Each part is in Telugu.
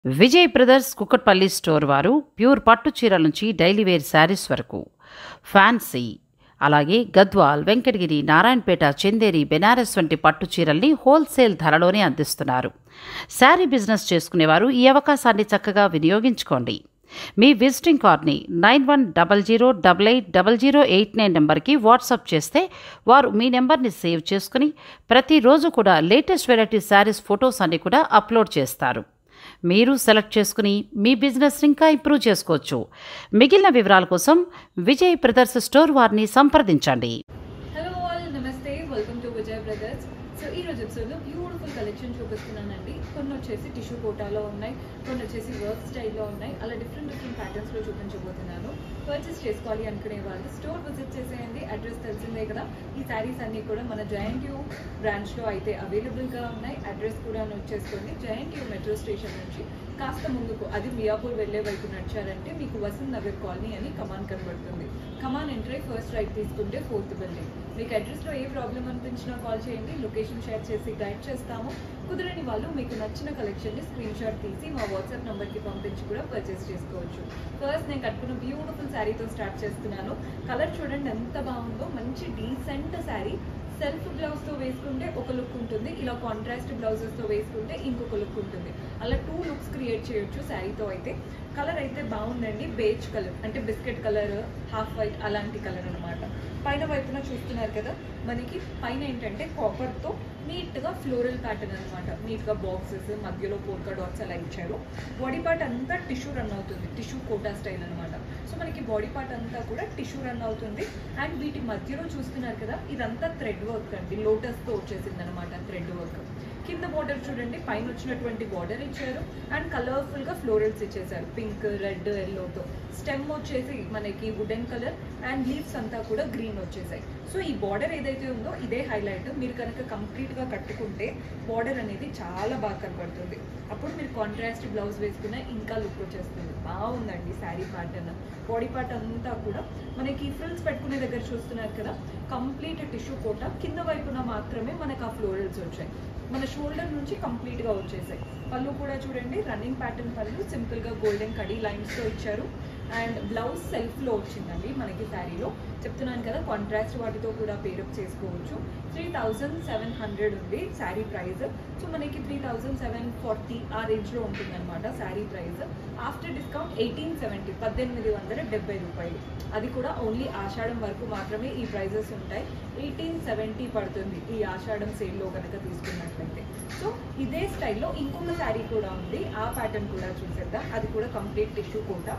విజయ్ బ్రదర్స్ కుక్కట్పల్లి స్టోర్ వారు ప్యూర్ పట్టు చీరల నుంచి డైలీ వేర్ శారీస్ వరకు ఫ్యాన్సీ అలాగే గద్వాల్ వెంకటగిరి నారాయణపేట చందేరి బెనారస్ వంటి పట్టు చీరల్ని హోల్సేల్ ధరలోనే అందిస్తున్నారు శారీ బిజినెస్ చేసుకునేవారు ఈ అవకాశాన్ని చక్కగా వినియోగించుకోండి మీ విజిటింగ్ కార్డ్ని nine one double zero double eight double zero eight nine నెంబర్కి వాట్సాప్ చేస్తే వారు మీ నెంబర్ని సేవ్ చేసుకుని ప్రతిరోజు కూడా లేటెస్ట్ వెరైటీ శారీస్ ఫొటోస్ అన్ని కూడా అప్లోడ్ చేస్తారు మీరు సెలెక్ట్ చేసుకుని మీ బిజినెస్ ఇంకా ఇంప్రూవ్ చేసుకోవచ్చు మిగిలిన వివరాల కోసం విజయ్ బ్రదర్స్ స్టోర్ వారిని సంప్రదించండి హలో ఆల్ నమస్తే welcome to Vijay brothers so ఈ రోజు ఎపిసోడ్లో బ్యూటిఫుల్ కలెక్షన్ చూపిస్తున్నానండి కొన్ని వచ్చేసి టిష్యూ కోటాలో ఉన్నాయి కొన్ని వచ్చేసి వర్క్ స్టైల్లో ఉన్నాయి అలా డిఫరెంట్ డిఫరెంట్ ప్యాటర్న్స్లో చూపించబోతున్నాను పర్చేస్ చేసుకోవాలి అనుకునే వాళ్ళు స్టోర్ విజిట్ చేసేయండి అడ్రస్ తెలిసిందే కదా ఈ శారీస్ అన్నీ కూడా మన జయంట్ యూ బ్రాంచ్లో అయితే అవైలబుల్గా ఉన్నాయి అడ్రస్ కూడా నోట్ చేసుకోండి జయంట్ యూ మెట్రో స్టేషన్ నుంచి కాస్త ముందుకు అది మియాపూర్ వెళ్ళే వైపు నడిచారంటే మీకు వసంత్ నగర్ కాలనీ అని కమాన్ కనబడుతుంది కమాన్ ఎంట్రీ ఫస్ట్ రైట్ తీసుకుంటే ఫోర్త్ బిల్డింగ్ మీకు అడ్రస్లో ఏ ప్రాబ్లం అనిపించినా కాల్ చేయండి లొకేషన్ షేర్ చేసి గైడ్ చేస్తాము కుదరని వాళ్ళు మీకు నచ్చిన కలెక్షన్ని స్క్రీన్ షాట్ తీసి మా వాట్సాప్ నెంబర్కి పంపించి కూడా పర్చేస్ చేసుకోవచ్చు ఫస్ట్ నేను కట్టుకున్న బ్యూటిఫుల్ శారీతో స్టార్ట్ చేస్తున్నాను కలర్ చూడండి ఎంత బాగుందో మంచి డీసెంట్ శారీ సెల్ఫ్ బ్లౌజ్తో వేసుకుంటే ఒక లుక్ ఉంటుంది ఇలా కాంట్రాస్ట్ బ్లౌజెస్తో వేసుకుంటే ఇంకొక లుక్ ఉంటుంది అలా టూ లుక్స్ క్రియేట్ చేయొచ్చు శారీతో అయితే కలర్ అయితే బాగుందండి బేజ్ కలర్ అంటే బిస్కెట్ కలర్ హాఫ్ వైట్ అలాంటి కలర్ అనమాట పైన వైపున చూస్తున్నారు కదా మనకి పైన ఏంటంటే కాపర్తో నీట్గా ఫ్లోరల్ ప్యాటర్న్ అనమాట నీట్గా బాక్సెస్ మధ్యలో పోల్కా డాట్స్ అలా ఇచ్చారు బాడీ పార్ట్ అంతా టిష్యూ రన్ అవుతుంది టిష్యూ కోటా స్టైల్ అనమాట సో మనకి బాడీ పార్ట్ అంతా కూడా టిష్యూ రన్ అవుతుంది అండ్ వీటి మధ్యలో చూస్తున్నారు కదా ఇదంతా థ్రెడ్ వర్క్ అండి లోటస్తో వచ్చేసింది అనమాట థ్రెడ్ వర్క్ కింద బార్డర్ చూడండి పైన వచ్చినటువంటి బార్డర్ ఇచ్చారు అండ్ కలర్ఫుల్గా ఫ్లోరల్స్ ఇచ్చేసారు పింక్ రెడ్ ఎల్లోతో స్టెమ్ వచ్చేసి మనకి వుడెన్ కలర్ అండ్ లీవ్స్ అంతా కూడా గ్రీన్ వచ్చేసాయి సో ఈ బార్డర్ ఏదైతే ఉందో ఇదే హైలైట్ మీరు కనుక కంప్లీట్గా కట్టుకుంటే బార్డర్ అనేది చాలా బాగా కనబడుతుంది అప్పుడు మీరు కాంట్రాస్ట్ బ్లౌజ్ వేసుకున్న ఇంకా లుక్ వచ్చేస్తుంది బాగుందండి శారీ ప్యాటర్న్ బాడీ పార్ట్ అంతా కూడా మనకి ఫ్రిల్స్ పెట్టుకునే దగ్గర చూస్తున్నారు కదా కంప్లీట్ టిష్యూ కోట కింద వైపున మాత్రమే మనకు ఆ ఫ్లోరల్స్ వచ్చాయి మన షోల్డర్ నుంచి కంప్లీట్గా వచ్చేసాయి పళ్ళు కూడా చూడండి రన్నింగ్ ప్యాటర్న్ పళ్ళు సింపుల్గా గోల్డెన్ కడీ లైన్స్తో ఇచ్చారు అండ్ బ్లౌజ్ సెల్ఫ్లో వచ్చిందండి మనకి శారీలో చెప్తున్నాను కదా కాంట్రాస్ట్ వాటితో కూడా పేరప్ చేసుకోవచ్చు త్రీ థౌజండ్ సెవెన్ హండ్రెడ్ ఉంది శారీ ప్రైస్ సో మనకి త్రీ థౌజండ్ సెవెన్ ఫార్టీ ఆ రేంజ్లో ఉంటుందన్నమాట sari price after discount eighteen seventy పద్దెనిమిది వందల డెబ్బై రూపాయలు అది కూడా ఓన్లీ ఆషాఢం వరకు మాత్రమే ఈ ప్రైజెస్ ఉంటాయి ఎయిటీన్ సెవెంటీ పడుతుంది ఈ ఆషాఢం సేల్లో కనుక తీసుకున్నట్లయితే సో ఇదే స్టైల్లో ఇంకొక శారీ కూడా ఉంది ఆ ప్యాటర్న్ కూడా చూసేద్దాం అది కూడా కంప్లీట్ టిష్యూ కోట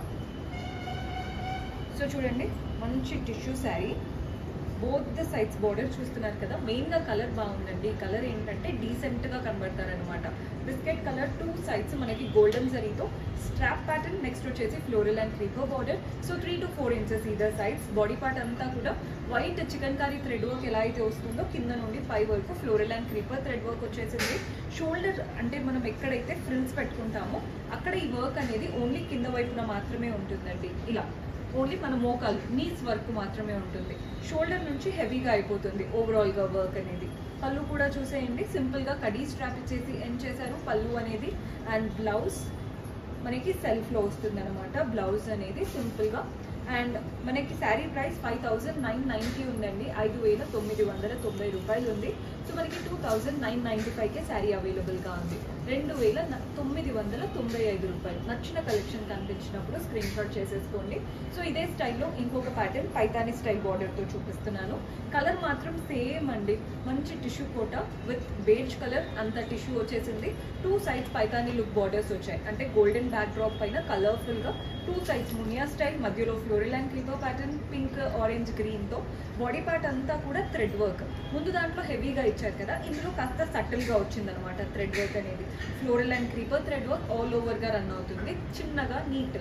సో చూడండి మంచి tissue sari both the sides border చూస్తున్నారు కదా మెయిన్గా కలర్ బాగుందండి ఈ కలర్ ఏంటంటే డీసెంట్గా కనబడతారనమాట బిస్కెట్ కలర్ టూ సైడ్స్ మనకి గోల్డెన్ జరీతో స్ట్రాప్ ప్యాటర్న్ నెక్స్ట్ వచ్చేసి floral and creeper border so three to four inches either sides body part అంతా కూడా white chicken curry thread work ఎలా అయితే వస్తుందో కింద నుండి పై వరకు floral and creeper thread work వచ్చేసింది షోల్డర్ అంటే మనం ఎక్కడైతే ఫ్రిల్స్ పెట్టుకుంటామో అక్కడ ఈ వర్క్ అనేది ఓన్లీ కింద వైపున మాత్రమే ఉంటుందండి ఇలా ఓన్లీ మన మోకాలు నీస్ వర్క్ మాత్రమే ఉంటుంది షోల్డర్ నుంచి హెవీగా అయిపోతుంది ఓవరాల్గా వర్క్ అనేది పళ్ళు కూడా చూసేయండి సింపుల్గా కడీ స్ట్రాప్ ఇచ్చేసి ఎండ్ చేశారు పళ్ళు అనేది అండ్ బ్లౌజ్ మనకి సెల్ఫ్లో వస్తుంది అనమాట బ్లౌజ్ అనేది సింపుల్గా అండ్ మనకి sari price five thousand nine ninety ఉందండి ఐదు వేల తొమ్మిది వందల తొంభై రూపాయలు ఉంది సో మనకి టూ థౌజండ్ నైన్ నైంటీ ఫైవ్కే శారీ అవైలబుల్గా ఉంది రెండు వేల న- తొమ్మిది వందల తొంభై ఐదు రూపాయలు నచ్చిన కలెక్షన్ కనిపించినప్పుడు స్క్రీన్ షాట్ చేసేసుకోండి సో ఇదే స్టైల్లో ఇంకొక ప్యాటర్న్ పైతాని స్టైల్ బార్డర్తో చూపిస్తున్నాను కలర్ మాత్రం సేమ్ అండి మంచి tissue Kota with beige colour అంత టిష్యూ వచ్చేసింది two sides Paithani look borders వచ్చాయి అంటే గోల్డెన్ బ్యాక్ డ్రాప్ పైన కలర్ఫుల్గా టూ సైడ్స్ మునియా స్టైల్ మధ్యలో floral and creeper pattern pink orange గ్రీన్తో బాడీ పార్ట్ అంతా కూడా థ్రెడ్ వర్క్ ముందు దాంట్లో హెవీగా ఇచ్చారు కదా ఇందులో కాస్త సటిల్గా వచ్చిందనమాట థ్రెడ్ వర్క్ అనేది floral and creeper thread work all ఓవర్గా రన్ అవుతుంది చిన్నగా నీట్గా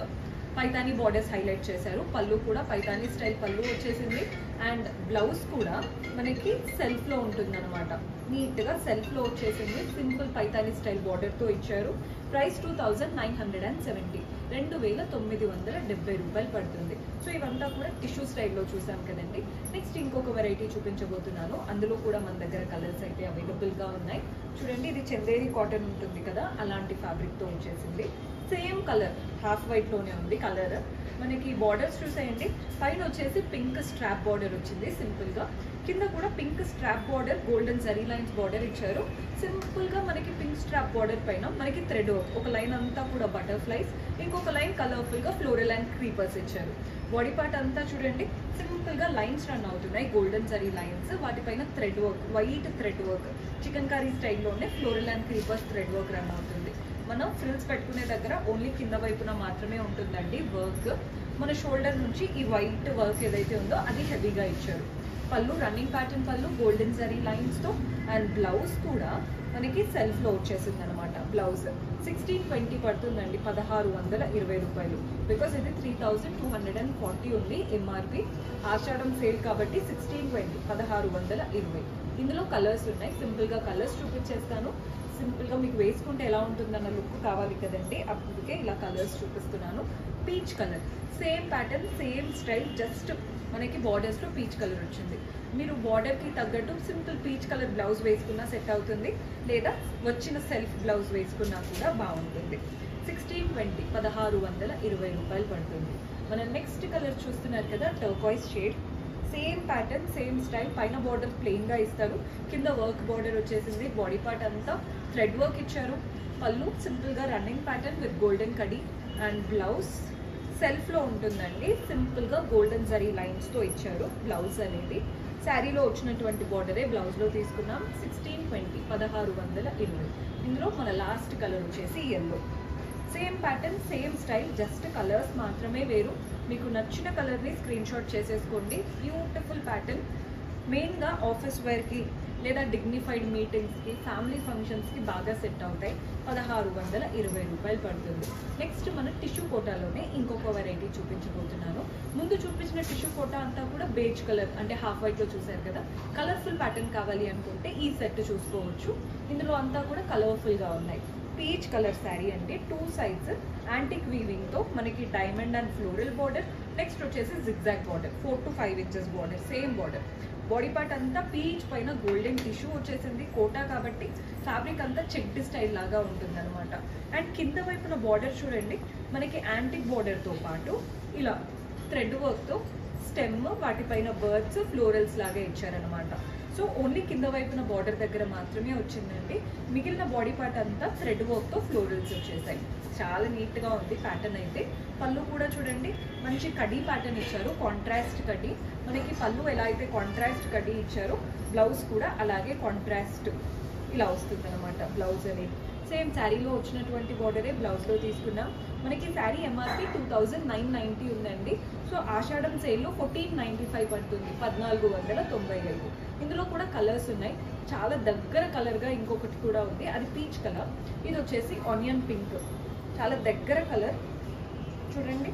పైతానీ బార్డర్స్ హైలైట్ చేశారు పళ్ళు కూడా పైతానీ స్టైల్ పళ్ళు వచ్చేసింది అండ్ బ్లౌజ్ కూడా మనకి సెల్ఫ్లో ఉంటుంది అనమాట నీట్గా సెల్ఫ్లో వచ్చేసింది సింపుల్ పైతానీ స్టైల్ బార్డర్తో ఇచ్చారు price two thousand nine hundred and seventy రెండు వేల తొమ్మిది వందల డెబ్బై రూపాయలు పడుతుంది సో ఇవంతా కూడా టిష్యూ స్టైల్లో చూసాం కదండి నెక్స్ట్ ఇంకొక వెరైటీ చూపించబోతున్నాను అందులో కూడా మన దగ్గర కలర్స్ అయితే అవైలబుల్గా ఉన్నాయి చూడండి ఇది చందేరి కాటన్ ఉంటుంది కదా అలాంటి ఫ్యాబ్రిక్తో వచ్చేసింది సేమ్ కలర్ హాఫ్ వైట్లోనే ఉంది కలర్ మనకి బార్డర్స్ చూసేయండి పైన వచ్చేసి పింక్ స్ట్రాప్ బార్డర్ వచ్చింది సింపుల్గా కింద కూడా pink strap border golden zari lines border ఇచ్చారు సింపుల్గా మనకి పింక్ స్ట్రాప్ బార్డర్ పైన మనకి థ్రెడ్ ఒక లైన్ అంతా కూడా బటర్ఫ్లైస్ ఇంకొక లైన్ కలర్ఫుల్గా ఫ్లోరల్ అండ్ క్రీపర్స్ ఇచ్చారు బాడీ పార్ట్ అంతా చూడండి సింపుల్గా లైన్స్ రన్ అవుతున్నాయి గోల్డెన్ జరీ లైన్స్ వాటిపైన thread work white thread work chicken curry స్టైల్లోనే floral and creepers thread work run అవుతుంది మనం ఫ్రిల్స్ పెట్టుకునే దగ్గర ఓన్లీ కింద వైపున మాత్రమే ఉంటుందండి వర్క్ మన షోల్డర్ నుంచి ఈ వైట్ వర్క్ ఏదైతే ఉందో అది హెవీగా ఇచ్చారు పళ్ళు రన్నింగ్ ప్యాటర్న్ పళ్ళు గోల్డెన్ జరీ లైన్స్తో అండ్ బ్లౌజ్ కూడా మనకి సెల్ఫ్లో వచ్చేసింది అనమాట బ్లౌజ్ సిక్స్టీన్ ట్వంటీ పడుతుందండి పదహారు వందల ఇరవై రూపాయలు బికాస్ ఇది three thousand two hundred and forty ఉంది ఎంఆర్పి ఆషాఢం సేల్ కాబట్టి సిక్స్టీన్ ట్వంటీ పదహారు వందల ఇరవై ఇందులో కలర్స్ ఉన్నాయి సింపుల్గా కలర్స్ చూపించేస్తాను సింపుల్గా మీకు వేసుకుంటే ఎలా ఉంటుందన్న లుక్ కావాలి కదండి అప్పటికే ఇలా కలర్స్ చూపిస్తున్నాను peach colour same pattern same style just మనకి బార్డర్స్లో పీచ్ కలర్ వచ్చింది మీరు బార్డర్కి తగ్గట్టు సింపుల్ పీచ్ కలర్ బ్లౌజ్ వేసుకున్నా సెట్ అవుతుంది లేదా వచ్చిన సెల్ఫ్ బ్లౌజ్ వేసుకున్నా కూడా బాగుంటుంది సిక్స్టీన్ ట్వంటీ పదహారు వందల ఇరవై రూపాయలు పడుతుంది మనం నెక్స్ట్ కలర్ చూస్తున్నారు కదా turquoise shade same pattern same style పైన బార్డర్ ప్లెయిన్గా ఇస్తారు కింద వర్క్ బార్డర్ వచ్చేసింది బాడీ పార్ట్ అంతా థ్రెడ్ వర్క్ ఇచ్చారు పళ్ళు సింపుల్గా రన్నింగ్ ప్యాటర్న్ విత్ గోల్డెన్ కడి అండ్ బ్లౌజ్ సెల్ఫ్లో ఉంటుందండి సింపుల్గా గోల్డెన్ జరీ లైన్స్తో ఇచ్చారు బ్లౌజ్ అనేది శారీలో వచ్చినటువంటి బార్డరే బ్లౌజ్లో తీసుకున్నాం సిక్స్టీన్ ట్వంటీ పదహారు వందల ఇరవై ఇందులో మన లాస్ట్ కలర్ వచ్చేసి yellow same pattern same style just colours మాత్రమే వేరు మీకు నచ్చిన కలర్ని స్క్రీన్ షాట్ చేసేసుకోండి బ్యూటిఫుల్ ప్యాటర్న్ మెయిన్గా ఆఫీస్ వేర్కి లేదా డిగ్నిఫైడ్ మీటింగ్స్కి ఫ్యామిలీ ఫంక్షన్స్కి బాగా సెట్ అవుతాయి పదహారు వందల ఇరవై రూపాయలు పడుతుంది నెక్స్ట్ మన టిష్యూ కోటాలోనే ఇంకొక వెరైటీ చూపించబోతున్నాను ముందు చూపించిన టిష్యూ కోటా అంతా కూడా బేజ్ కలర్ అంటే హాఫ్ వైట్లో చూసారు కదా కలర్ఫుల్ ప్యాటర్న్ కావాలి అనుకుంటే ఈ సెట్ చూసుకోవచ్చు ఇందులో అంతా కూడా కలర్ఫుల్గా ఉన్నాయి పీచ్ కలర్ శారీ అంటే టూ సైడ్స్ యాంటిక్ వీవింగ్తో మనకి diamond and floral border next వచ్చేసి zigzag border four to five inches border same border body part అంతా పీచ్ పైన గోల్డెన్ టిష్యూ వచ్చేసింది కోటా కాబట్టి ఫ్యాబ్రిక్ అంతా చెక్డ్ స్టైల్ లాగా ఉంటుంది అనమాట అండ్ కింద వైపున బార్డర్ చూడండి మనకి యాంటిక్ బార్డర్తో పాటు ఇలా థ్రెడ్ వర్క్తో స్టెమ్ వాటిపైన బర్డ్స్ ఫ్లోరల్స్ లాగా ఇచ్చారనమాట సో ఓన్లీ కింద వైపున బార్డర్ దగ్గర మాత్రమే వచ్చిందండి మిగిలిన బాడీ పార్ట్ అంతా థ్రెడ్ వర్క్తో ఫ్లోరల్స్ వచ్చేసాయి చాలా నీట్గా ఉంది ప్యాటర్న్ అయితే పళ్ళు కూడా చూడండి మంచి కడీ ప్యాటర్న్ ఇచ్చారు కాంట్రాస్ట్ కడీ మనకి పళ్ళు ఎలా అయితే కాంట్రాస్ట్ కడీ ఇచ్చారో బ్లౌజ్ కూడా అలాగే కాంట్రాస్ట్ ఇలా వస్తుంది అనమాట బ్లౌజ్ అనేది సేమ్ శారీలో వచ్చినటువంటి బార్డరే బ్లౌజ్లో తీసుకున్నాం మనకి sari MRP two thousand nine ninety ఉందండి సో ఆషాఢం సేల్లో ఫోర్టీన్ నైంటీ ఫైవ్ పడుతుంది పద్నాలుగు వందల తొంభై ఐదు ఇందులో కూడా కలర్స్ ఉన్నాయి చాలా దగ్గర కలర్గా ఇంకొకటి కూడా ఉంది అది పీచ్ కలర్ ఇది వచ్చేసి ఆనియన్ పింక్ చాలా దగ్గర కలర్ చూడండి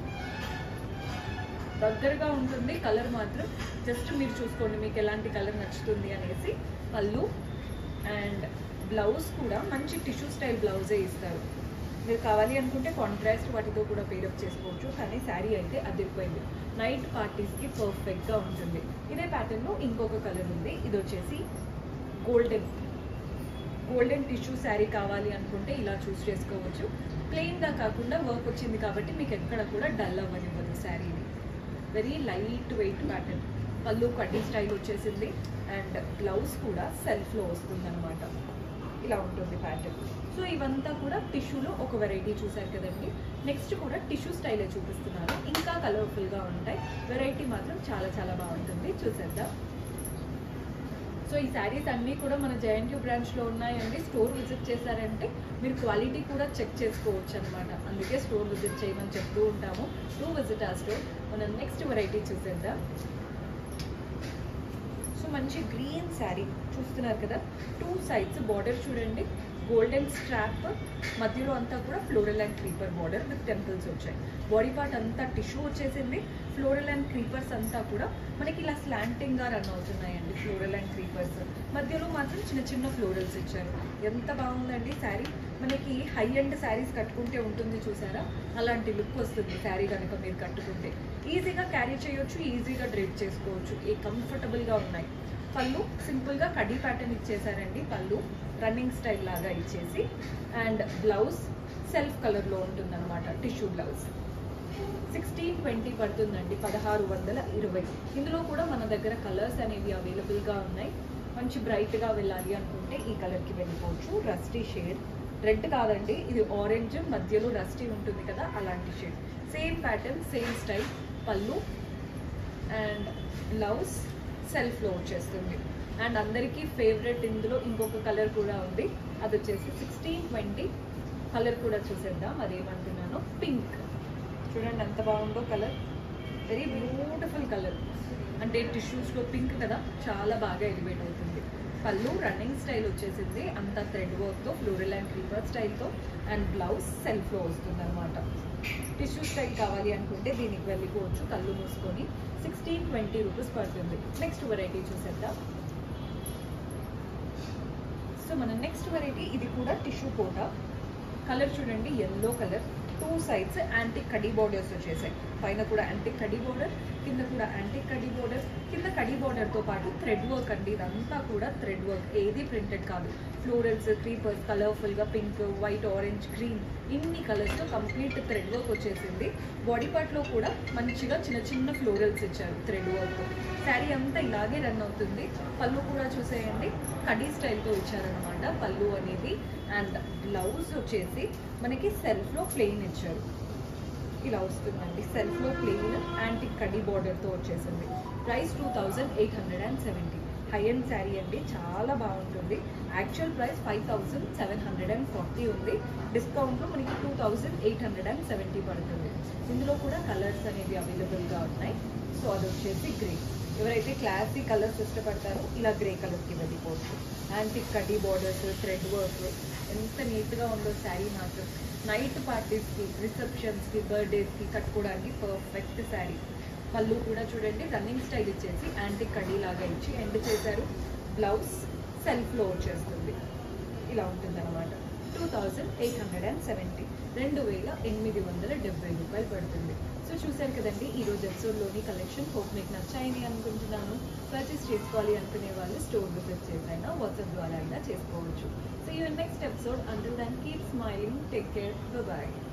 దగ్గరగా ఉంటుంది కలర్ మాత్రం జస్ట్ మీరు చూసుకోండి మీకు ఎలాంటి కలర్ నచ్చుతుంది అనేసి పళ్ళు అండ్ బ్లౌజ్ కూడా మంచి టిష్యూ స్టైల్ బ్లౌజే ఇస్తారు మీరు కావాలి అనుకుంటే కాంట్రాస్ట్ వాటితో కూడా పేరప్ చేసుకోవచ్చు కానీ శారీ అయితే అదిరిపోయింది నైట్ పార్టీస్కి పర్ఫెక్ట్గా ఉంటుంది ఇదే ప్యాటర్న్లో ఇంకొక కలర్ ఉంది ఇది వచ్చేసి గోల్డెన్ గోల్డెన్ టిష్యూ శారీ కావాలి అనుకుంటే ఇలా చూస్ చేసుకోవచ్చు ప్లెయిన్గా కాకుండా వర్క్ వచ్చింది కాబట్టి మీకు ఎక్కడ కూడా డల్ అవ్వనివ్వదు శారీని వెరీ లైట్ వెయిట్ ప్యాటర్న్ పళ్ళు కడ్డీ స్టైల్ వచ్చేసింది అండ్ బ్లౌజ్ కూడా సెల్ఫ్లో వస్తుంది అనమాట ఇలా ఉంటుంది ప్యాటర్న్ సో ఇవంతా కూడా టిష్యూలో ఒక వెరైటీ చూసారు కదండి నెక్స్ట్ కూడా టిష్యూ స్టైలే చూపిస్తున్నాను ఇంకా కలర్ఫుల్గా ఉంటాయి వెరైటీ మాత్రం చాలా చాలా బాగుంటుంది చూసేద్దాం సో ఈ శారీస్ అన్నీ కూడా మన జేఎన్టీ బ్రాంచ్లో ఉన్నాయండి స్టోర్ విజిట్ చేశారంటే మీరు క్వాలిటీ కూడా చెక్ చేసుకోవచ్చు అనమాట అందుకే స్టోర్ విజిట్ చేయమని చెప్తూ ఉంటాము టూ విజిట్ ఆ స్టోర్ మనం నెక్స్ట్ వెరైటీ చూసేద్దాం సో మంచి గ్రీన్ శారీ చూస్తున్నారు కదా టూ సైడ్స్ బార్డర్ చూడండి గోల్డెన్ స్ట్రాప్ మధ్యలో అంతా కూడా floral and creeper border with temples వచ్చాయి బాడీ పార్ట్ అంతా టిష్యూ వచ్చేసింది ఫ్లోరల్ అండ్ క్రీపర్స్ అంతా కూడా మనకి ఇలా స్లాంటింగ్ గా రన్ అవుతున్నాయండి ఫ్లోరల్ అండ్ క్రీపర్స్ మధ్యలో మాత్రం చిన్న చిన్న ఫ్లోరల్స్ ఇచ్చారు ఎంత బాగుందండి శారీ మనకి హై ఎండ్ శారీస్ కట్టుకుంటే ఉంటుంది చూసారా అలాంటి లుక్ వస్తుంది శారీ కనుక మీరు కట్టుకుంటే ఈజీగా క్యారీ చేయొచ్చు ఈజీగా డ్రేప్ చేసుకోవచ్చు ఏ కంఫర్టబుల్గా ఉన్నాయి పళ్ళు సింపుల్గా కడీ ప్యాటర్న్ ఇచ్చేసారండి పళ్ళు రన్నింగ్ స్టైల్ లాగా ఇచ్చేసి అండ్ బ్లౌజ్ సెల్ఫ్ కలర్లో ఉంటుందన్నమాట టిష్యూ బ్లౌజ్ సిక్స్టీన్ ట్వంటీ పడుతుందండి పదహారు వందల ఇరవై ఇందులో కూడా మన దగ్గర కలర్స్ అనేవి అవైలబుల్గా ఉన్నాయి మంచి బ్రైట్గా వెళ్ళాలి అనుకుంటే ఈ కలర్కి వెళ్ళిపోవచ్చు రస్టీ షేడ్ రెడ్ కాదండి ఇది ఆరెంజ్ మధ్యలో రస్టీ ఉంటుంది కదా అలాంటి shade same pattern same style పళ్ళు అండ్ బ్లౌజ్ సెల్ఫ్లో వచ్చేస్తుంది అండ్ అందరికీ ఫేవరెట్ ఇందులో ఇంకొక కలర్ కూడా ఉంది అది వచ్చేసి సిక్స్టీన్ ట్వంటీ కలర్ కూడా చూసేద్దాం అదేమంటున్నాను పింక్ చూడండి ఎంత బాగుందో కలర్ వెరీ బ్యూటిఫుల్ కలర్ అంటే టిష్యూస్లో పింక్ కదా చాలా బాగా ఎలివేట్ అవుతుంది పళ్ళు రన్నింగ్ స్టైల్ వచ్చేసింది అంతా థ్రెడ్ వర్క్తో ఫ్లోరల్ అండ్ క్రీపర్ స్టైల్తో అండ్ బ్లౌజ్ సెల్ఫ్లో వస్తుంది అనమాట టిష్యూ స్టైల్ కావాలి అనుకుంటే దీనికి వెళ్ళిపోవచ్చు కళ్ళు మూసుకొని సిక్స్టీన్ ట్వంటీ రూపీస్ పడుతుంది నెక్స్ట్ వెరైటీ చూసేద్దాం సో మన నెక్స్ట్ వెరైటీ ఇది కూడా టిష్యూ కోట కలర్ చూడండి yellow colour two sides antique కడీ బోర్డర్స్ వచ్చేసాయి పైన కూడా యాంటిక్ కడీ బోర్డర్ కింద కూడా యాంటిక్ కడీ బోర్డర్ కింద కడీ బోర్డర్తో పాటు థ్రెడ్ వర్క్ అండి ఇదంతా కూడా థ్రెడ్ వర్క్ ఏది ప్రింటెడ్ కాదు ఫ్లోరల్స్ క్రీపర్స్ కలర్ఫుల్గా పింక్ వైట్ ఆరెంజ్ గ్రీన్ ఇన్ని కలర్స్తో కంప్లీట్ థ్రెడ్ వర్క్ వచ్చేసింది బాడీ పార్ట్లో కూడా మంచిగా చిన్న చిన్న ఫ్లోరల్స్ ఇచ్చారు థ్రెడ్ వర్క్ శారీ అంతా ఇలాగే రన్ అవుతుంది పళ్ళు కూడా చూసేయండి కడీ స్టైల్తో ఇచ్చారనమాట పళ్ళు అనేది అండ్ బ్లౌజ్ వచ్చేసి మనకి సెల్ఫ్లో ప్లెయిన్ ఇచ్చారు ఇలా వస్తుందండి సెల్ఫ్లో ప్లెయిన్ యాంటిక్ కడీ బార్డర్తో వచ్చేసింది price two thousand eight hundred and seventy high end sari అండి చాలా బాగుంటుంది actual price five thousand seven hundred and forty ఉంది డిస్కౌంట్లో మనకి two thousand eight hundred and seventy పడుతుంది ఇందులో కూడా కలర్స్ అనేవి అవైలబుల్గా ఉన్నాయి సో అది వచ్చేసి గ్రే ఎవరైతే క్లాసీ కలర్స్ ఇష్టపడతారో ఇలా గ్రే కలర్కి వెళ్ళిపోవచ్చు యాంటిక్ కడ్డీ బార్డర్స్ థ్రెడ్ వర్క్ ఎంత నీట్గా ఉందో శారీ మాత్రం నైట్ పార్టీస్కి రిసెప్షన్స్కి బర్త్డేస్కి కట్టుకోవడానికి పర్ఫెక్ట్ శారీ పళ్ళు కూడా చూడండి రన్నింగ్ స్టైల్ ఇచ్చేసి యాంటిక్ కడ్డీ లాగా ఇచ్చి ఎండ్ చేశారు బ్లౌజ్ సెల్ఫ్లో వచ్చేస్తుంది ఇలా ఉంటుంది అనమాట two thousand eight hundred and seventy రెండు వేల ఎనిమిది వందల డెబ్బై రూపాయలు పడుతుంది సో చూశారు కదండి ఈ రోజు ఎపిసోడ్లోని కలెక్షన్ హోప్ మీకు నచ్చాయని అనుకుంటున్నాను పర్చేస్ చేసుకోవాలి అనుకునే వాళ్ళు స్టోర్ విజిట్ చేసైనా వాట్సాప్ ద్వారా అయినా చేసుకోవచ్చు so you next episode until then keep smiling take care bye